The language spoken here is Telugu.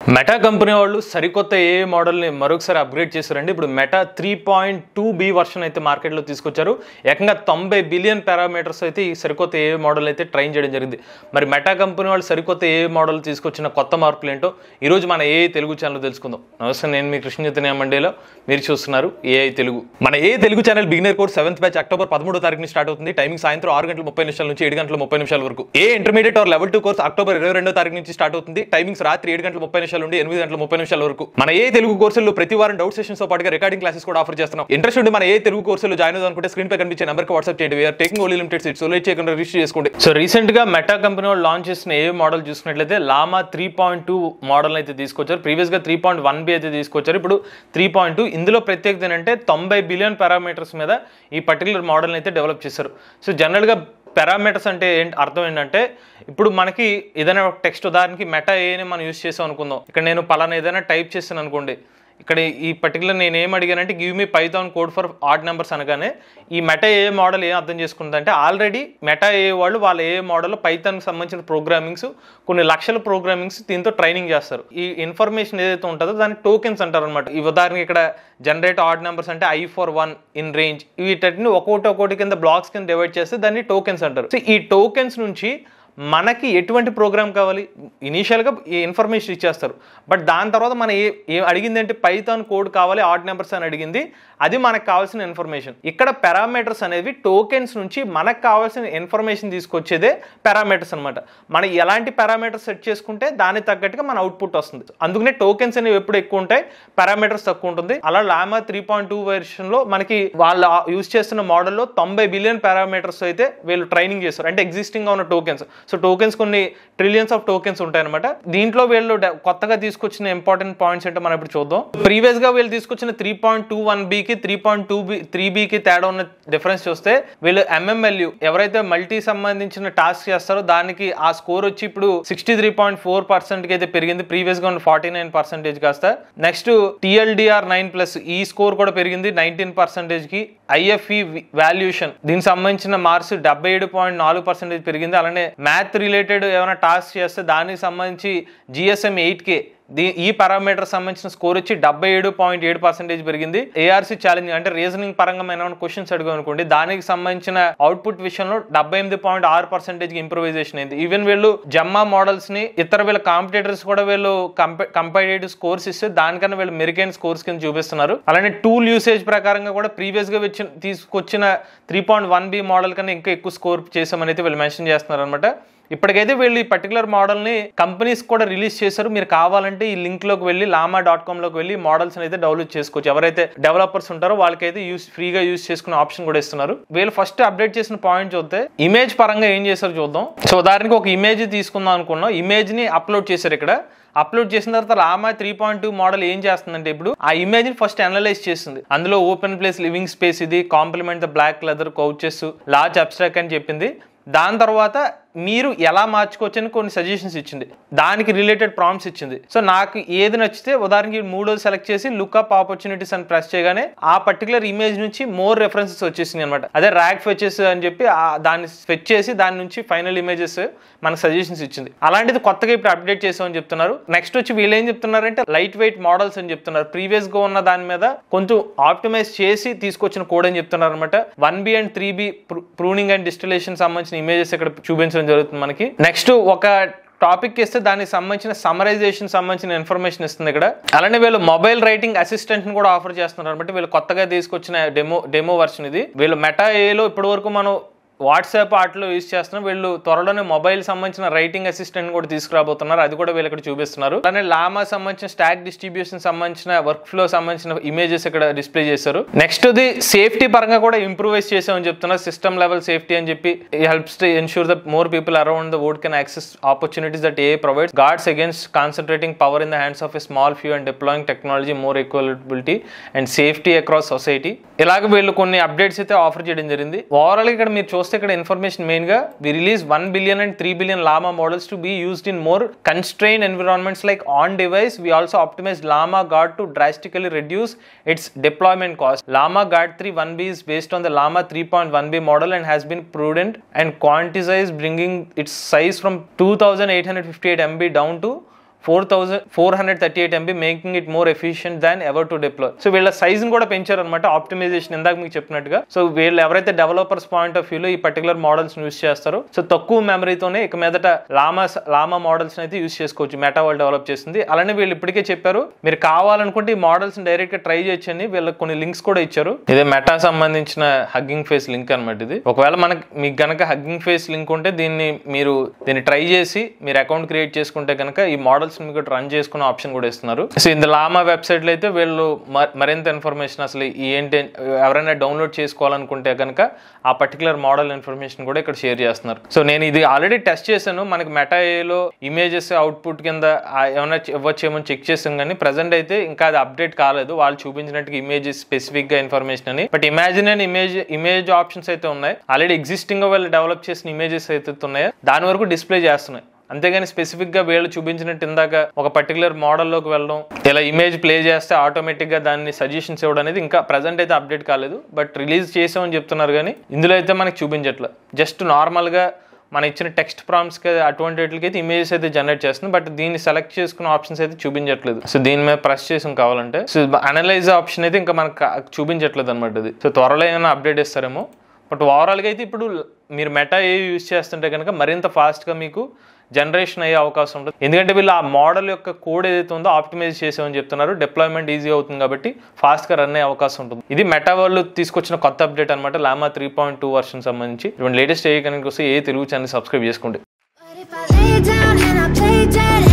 మెటా కంపెనీ వాళ్ళు సరికొత్త ఏ మోడల్ని మరొకసారి అప్గ్రేడ్ చేశారండి ఇప్పుడు Meta three point two B version అయితే మార్కెట్లో తీసుకొచ్చారు ఏకంగా తొంభై బిలియన్ పారామీటర్స్ అయితే ఈ సరికొత్త ఏ మోడల్ అయితే ట్రైన్ చేయడం జరిగింది మరి మెటా కంపెనీ వాళ్ళు సరికొత్త ఏ మోడల్ తీసుకొచ్చిన కొత్త మార్పులు ఏంటో ఈరోజు మన ఏ తెలుగు ఛానల్ తెలుసుకుందాం నమస్తే నేను మీ కృష్ణ చైతన్య మండేలో మీరు చూస్తున్నారు ఏఐ తెలుగు మన A Telugu channel beginner course seventh batch October పదమూడో తారీఖు స్టార్ట్ అవుతుంది టైమింగ్ సాయంత్రం ఆరు గంటల ముప్పై నిమిషాల నుంచి ఏడు గంటల ముప్పై నిమిషాల వరకు A intermediate or level two course October ఇరవై రెండో తారీఖు నుంచి స్టార్ట్ అవుతుంది టైమింగ్స్ రాత్రి ఏడు గంటల ముప్పై నిమిషాల నుండి ఎనిమిది గంటల ముప్పై నిమిషాల వరకు మన ఏ తెలుగు కోర్సుల్లో ప్రతి వారం డౌట్ సెషన్స్ తో పాటుగా రికార్డింగ్ క్లాసెస్ కూడా ఆఫర్ చేస్తున్నాం ఇంట్రెస్ట్ ఉండి మన ఏ తెలుగు కోర్సులో జాయిన్ అవుదాం అనుకుంటే స్క్రీన్ పై కనిపించే నెంబర్కి వాట్సాప్ చేయండి we're taking only limited seats so late చేయకుండా రిజిస్టర్ చేసుకోండి సో రీసెంట్ గా మెటా కంపెనీ వాళ్ళు లాంచ్ చేసిన ఏ మోడల్ చూసుకున్నట్లయితే లామా త్రీ పాయింట్ టూ మోడల్ అయితే తీసుకొచ్చారు ప్రీవియస్ గా త్రీ పాయింట్ వన్ బి అయితే తీసుకొచ్చారు ఇప్పుడు త్రీ పాయింట్ టూ ఇందులో ప్రత్యేకత ఏంటంటే తొంభై బిలియన్ పారామీటర్స్ మీద ఈ పర్టికులర్ మోడల్ అయితే డెవలప్ చేశారు సో జనరల్ గా పారామీటర్స్ అంటే ఏంటి అర్థం ఏంటంటే ఇప్పుడు మనకి ఏదైనా ఒక టెక్స్ట్ ఉదాహరణకి మెటా ఏని మనం యూస్ చేసాం అనుకుందాం ఇక్కడ నేను పలానా ఏదైనా టైప్ చేశాను అనుకోండి ఇక్కడ ఈ పర్టికులర్ నేను ఏం అడిగానంటే give me Python code for odd numbers అనగానే ఈ మెటా ఏ మోడల్ ఏం అర్థం చేసుకుందంటే ఆల్రెడీ మెటా ఏ వాళ్ళు వాళ్ళ ఏ మోడల్ పైథాన్కి సంబంధించిన ప్రోగ్రామింగ్స్ కొన్ని లక్షల ప్రోగ్రామింగ్స్ దీంతో ట్రైనింగ్ చేస్తారు ఈ ఇన్ఫర్మేషన్ ఏదైతే ఉంటుందో దాన్ని టోకెన్స్ అంటారు అనమాట ఈ ఉదాహరణకి ఇక్కడ జనరేట్ ఆడ్ నెంబర్స్ అంటే I for one in range వీటిని ఒక్కొక్కటి ఒక్కొక్కటి కింద బ్లాక్స్ కింద డివైడ్ చేస్తే దాన్ని టోకెన్స్ అంటారు సో ఈ టోకెన్స్ నుంచి మనకి ఎటువంటి ప్రోగ్రామ్ కావాలి ఇనీషియల్గా ఈ ఇన్ఫర్మేషన్ ఇచ్చేస్తారు బట్ దాని తర్వాత మన ఏ ఏ అడిగింది అంటే పైథాన్ కోడ్ కావాలి ఆడ్ నెంబర్స్ అని అడిగింది అది మనకు కావాల్సిన ఇన్ఫర్మేషన్ ఇక్కడ పారామీటర్స్ అనేవి టోకెన్స్ నుంచి మనకు కావాల్సిన ఇన్ఫర్మేషన్ తీసుకొచ్చేదే పారామీటర్స్ అనమాట మనం ఎలాంటి పారామీటర్స్ సెట్ చేసుకుంటే దానికి తగ్గట్టుగా మన అవుట్పుట్ వస్తుంది అందుకనే టోకెన్స్ అనేవి ఎప్పుడు ఎక్కువ ఉంటాయి పారామీటర్స్ తక్కువ ఉంటుంది అలా లామా త్రీ పాయింట్ టూ వెర్షన్లో మనకి వాళ్ళు యూజ్ చేస్తున్న మోడల్లో తొంభై బిలియన్ పారామీటర్స్ అయితే వీళ్ళు ట్రైనింగ్ చేస్తారు అంటే ఎగ్జిస్టింగ్గా ఉన్న టోకెన్స్ సో టోకెన్స్ కొన్ని ట్రిలియన్స్ ఆఫ్ టోకెన్స్ ఉంటాయన్నమాట దీంట్లో వీళ్ళు డ- కొత్తగా తీసుకొచ్చిన ఇంపార్టెంట్ పాయింట్స్ ఏంటో మనం ఇప్పుడు చూద్దాం ప్రీవియస్ గా వీళ్ళు తీసుకొచ్చిన త్రీ పాయింట్ టూ వన్ బీకి three point two B three బీకి తేడా ఉన్న డిఫరెన్స్ చూస్తే వీళ్ళు ఎంఎంఎల్యూ ఎవరైతే మల్టీ సంబంధించిన టాస్క్ చేస్తారో దానికి ఆ స్కోర్ వచ్చి ఇప్పుడు sixty three point four percent కి అయితే పెరిగింది ప్రీవియస్ గా ఉన్న ఫార్టీ నైన్ పర్సెంటేజ్ కాస్త నెక్స్ట్ టిఎల్డిఆర్ నైన్ ప్లస్ ఈ స్కోర్ కూడా పెరిగింది నైన్టీన్ పర్సెంటేజ్ కి ఐఎఫ్ఈ వాల్యూషన్ దీనికి సంబంధించిన మార్క్స్ డెబ్బై ఏడు పాయింట్ నాలుగు పర్సెంటేజ్ పెరిగింది అలానే మ్యాథ్ రిలేటెడ్ ఏమైనా టాస్క్ చేస్తే దానికి సంబంధించి జిఎస్ఎం ఎయిట్ కే దీ ఈ పారామీటర్ సంబంధించిన స్కోర్ వచ్చి డెబ్బై ఏడు పాయింట్ ఏడు పర్సెంటేజ్ పెరిగింది ఏఆర్సీ ఛాలెంజ్ అంటే రీజనింగ్ పరంగా మనం క్వశ్చన్స్ అడిగాం అనుకోండి దానికి సంబంధించిన అవుట్పుట్ విషయంలో డెబ్బై ఎనిమిది పాయింట్ ఆరు పర్సెంటేజ్ ఇంప్రూవైజేషన్ అయింది ఈవెన్ వీళ్ళు జమ్మా మోడల్స్ ని ఇతర వీళ్ళ కాంపిటేటర్స్ కూడా వీళ్ళు కంపేటేటివ్ స్కోర్స్ ఇస్తే దానికన్నా వీళ్ళు మెరుగైన స్కోర్స్ కింద చూపిస్తున్నారు అలానే టూల్ యూసేజ్ ప్రకారంగా కూడా ప్రీవియస్ గా వచ్చిన తీసుకొచ్చిన three point one B model కన్నా ఇంకా ఎక్కువ స్కోర్ చేసామని అయితే వీళ్ళు మెన్షన్ చేస్తున్నారు అనమాట ఇప్పటికైతే వీళ్ళు ఈ పర్టికులర్ మోడల్ని కంపెనీస్ కూడా రిలీజ్ చేశారు మీరు కావాలంటే ఈ లింక్ లోకి వెళ్ళి లామా డాట్ కామ్ లోకి వెళ్ళి మోడల్స్ అయితే డెవలప్ చేసుకోవచ్చు ఎవరైతే డెవలపర్స్ ఉంటారో వాళ్ళకైతే యూస్ ఫ్రీగా యూస్ చేసుకునే ఆప్షన్ కూడా ఇస్తున్నారు వీళ్ళు ఫస్ట్ అప్డేట్ చేసిన పాయింట్ చూస్తే ఇమేజ్ పరంగా ఏం చేశారు చూద్దాం సో ఉదాహరణకి ఒక ఇమేజ్ తీసుకుందాం అనుకున్నాం ఇమేజ్ ని అప్లోడ్ చేశారు ఇక్కడ అప్లోడ్ చేసిన తర్వాత లామా త్రీ పాయింట్ టూ మోడల్ ఏం చేస్తుందంటే ఇప్పుడు ఆ ఇమేజ్ ని ఫస్ట్ అనలైజ్ చేస్తుంది అందులో ఓపెన్ ప్లేస్ లివింగ్ స్పేస్ ఇది complement the black leather couches large abstract అని చెప్పింది దాని తర్వాత మీరు ఎలా మార్చుకోవచ్చు అని కొన్ని సజెషన్స్ ఇచ్చింది దానికి రిలేటెడ్ ప్రాంప్ట్స్ ఇచ్చింది సో నాకు ఏది నచ్చితే ఉదాహరణకి మూడోది సెలెక్ట్ చేసి లుక్అప్ ఆపర్చునిటీస్ అని ప్రెస్ చేయగానే ఆ పర్టికులర్ ఇమేజ్ నుంచి మోర్ రెఫరెన్సెస్ వచ్చేసింది అనమాట అదే ర్యాక్ ఫెచెస్ అని చెప్పి ఆ దాన్ని ఫెచ్ చేసి దాని నుంచి ఫైనల్ ఇమేజెస్ మనకు సజెషన్స్ ఇచ్చింది అలాంటిది కొత్తగా ఇప్పుడు అప్డేట్ చేసామని చెప్తున్నారు నెక్స్ట్ వచ్చి వీళ్ళు ఏం చెప్తున్నారంటే లైట్ వెయిట్ మోడల్స్ అని చెప్తున్నారు ప్రీవియస్ గా ఉన్న దాని మీద కొంచెం ఆప్టిమైజ్ చేసి తీసుకొచ్చిన కోడ్ అని చెప్తున్నారు అనమాట one B and three B pruning and distillation సంబంధించిన ఇమేజెస్ ఇక్కడ చూపించడం జరుగుతుంది మనకి నెక్స్ట్ ఒక టాపిక్ ఇస్తే దానికి సంబంధించిన సమరైజేషన్ సంబంధించిన ఇన్ఫర్మేషన్ ఇస్తుంది ఇక్కడ అలానే వీళ్ళు మొబైల్ రైటింగ్ అసిస్టెంట్ ని కూడా ఆఫర్ చేస్తున్నారు అనమాట వీళ్ళు కొత్తగా తీసుకొచ్చిన డెమో డెమో వర్షన్ ఇది వీళ్ళు మెటా ఏలో ఇప్పటి వరకు మనం వాట్సాప్ ఆటలో యూజ్ చేస్తున్నాం వీళ్ళు త్వరలోనే మొబైల్ సంబంధించిన రైటింగ్ అసిస్టెంట్ కూడా తీసుకురాబోతున్నారు అది కూడా వీళ్ళు ఇక్కడ చూపిస్తున్నారు అలానే లామా సంబంధించిన స్టాక్ డిస్ట్రిబ్యూషన్ సంబంధించిన వర్క్ ఫ్లో సంబంధించిన ఇమేజెస్ ఇక్కడ డిస్ప్లే చేశారు నెక్స్ట్ ది సేఫ్టీ పరంగా కూడా ఇంప్రూవైజ్ చేసామని చెప్తున్నారు సిస్టమ్ లెవెల్ సేఫ్టీ అని చెప్పి helps to ensure that more people around the world can access opportunities that AI provides guards against concentrating power in the hands of a small few and deploying technology more equitably and safety across society ఇలాగ వీళ్ళు కొన్ని అప్డేట్స్ అయితే ఆఫర్ చేయడం జరిగింది ఓవరాల్ ఇక్కడ మీరు చూస్తే ఇక్కడ ఇన్ఫర్మేషన్ మెయిన్ గా we release one billion and three billion Llama models to be used in more constrain environments like on device we also optimize Llama guard to drastically reduce its deployment cost. Llama Guard 3 1B is based on the Llama 3.1B model and has been prudent and quantized, bringing its size from 2858 MB down to four thousand four hundred thirty eight MB making it more efficient than ever to deploy so వీళ్ళ సైజ్ కూడా పెంచారు అనమాట ఆప్టిమైజేషన్ ఇందాక మీకు చెప్పినట్టుగా సో వీళ్ళు ఎవరైతే డెవలపర్స్ పాయింట్ ఆఫ్ వ్యూలో ఈ పర్టికులర్ మోడల్స్ యూస్ చేస్తారో సో తక్కువ మెమరీతోనే ఇక మీదట లామా లామా మోడల్స్ అయితే యూస్ చేసుకోవచ్చు మెటా వాళ్ళు డెవలప్ చేసింది అలానే వీళ్ళు ఇప్పటికే చెప్పారు మీరు కావాలనుకుంటే ఈ మోడల్స్ డైరెక్ట్ గా ట్రై చేయొచ్చని వీళ్ళకి కొన్ని లింక్స్ కూడా ఇచ్చారు ఇదే మెటా సంబంధించిన హగ్గింగ్ ఫేస్ లింక్ అనమాట ఇది ఒకవేళ మనకి మీకు గనక హగ్గింగ్ ఫేస్ లింక్ ఉంటే దీన్ని మీరు దీన్ని ట్రై చేసి మీరు అకౌంట్ క్రియేట్ చేసుకుంటే కనుక ఈ మోడల్స్ మీకు రన్ చేసుకునే ఆప్షన్ కూడా ఇస్తున్నారు సో ఇంత లామా వెబ్సైట్ లో అయితే వీళ్ళు మ- మరింత ఇన్ఫర్మేషన్ అసలు ఈ ఏంటి ఎవరైనా డౌన్లోడ్ చేసుకోవాలనుకుంటే కనుక ఆ పర్టికులర్ మోడల్ ఇన్ఫర్మేషన్ కూడా ఇక్కడ షేర్ చేస్తున్నారు సో నేను ఇది ఆల్రెడీ టెస్ట్ చేశాను మనకి మెటా ఏలో ఇమేజెస్ అవుట్పుట్ కింద ఆ ఏమైనా చె- ఇవ్వచ్చేమో చెక్ చేసాం కానీ ప్రజెంట్ అయితే ఇంకా అది అప్డేట్ కాలేదు వాళ్ళు చూపించినట్టుగా ఇమేజెస్ స్పెసిఫిక్ గా ఇన్ఫర్మేషన్ అని but imagine and image image options అయితే ఉన్నాయి ఆల్రెడీ ఎగ్జిస్టింగ్ గా వాళ్ళు డెవలప్ చేసిన ఇమేజెస్ అయితే ఉన్నాయో దాని వరకు డిస్ప్లే చేస్తున్నాయి అంతేగాని స్పెసిఫిక్ గా వీళ్ళు చూపించినట్టు ఇందాక ఒక పర్టికులర్ మోడల్లోకి వెళ్ళడం ఇలా ఇమేజ్ ప్లే చేస్తే ఆటోమేటిక్ గా దాన్ని సజెషన్స్ ఇవ్వడం అనేది ఇంకా ప్రజెంట్ అయితే అప్డేట్ కాలేదు బట్ రిలీజ్ చేసామని చెప్తున్నారు కానీ ఇందులో అయితే మనకి చూపించట్లేదు జస్ట్ నార్మల్ గా మన ఇచ్చిన టెక్స్ట్ ప్రాంప్ట్స్ కి అటువంటి వాటికి అయితే ఇమేజెస్ అయితే జనరేట్ చేస్తుంది బట్ దీన్ని సెలెక్ట్ చేసుకున్న ఆప్షన్స్ అయితే చూపించట్లేదు సో దీని మీద ప్రెస్ చేసి కావాలంటే సో అనలైజ్ ఆప్షన్ అయితే ఇంకా మనకు కా- చూపించట్లేదు అనమాట ఇది సో త్వరలో ఏమైనా అప్డేట్ ఇస్తారేమో బట్ ఓవరాల్గా అయితే ఇప్పుడు మీరు మెటా ఏ యూజ్ చేస్తుంటే కనుక మరింత ఫాస్ట్గా మీకు జనరేషన్ అయ్యే అవకాశం ఉంటుంది ఎందుకంటే వీళ్ళు ఆ మోడల్ యొక్క కోడ్ ఏదైతే ఉందో ఆప్టిమైజ్ చేసామని చెప్తున్నారు డిప్లాయ్మెంట్ ఈజీ అవుతుంది కాబట్టి ఫాస్ట్గా రన్ అయ్యే అవకాశం ఉంటుంది ఇది మెటా వాళ్ళు తీసుకొచ్చిన కొత్త అప్డేట్ అనమాట లామా త్రీ పాయింట్ టూ వర్షన్ సంబంధించి ఇటువంటి లేటెస్ట్ ఏ కనుక వస్తే ఏ తెలుగు ఛానల్ సబ్స్క్రైబ్ చేసుకోండి But if I lay down and I play dead,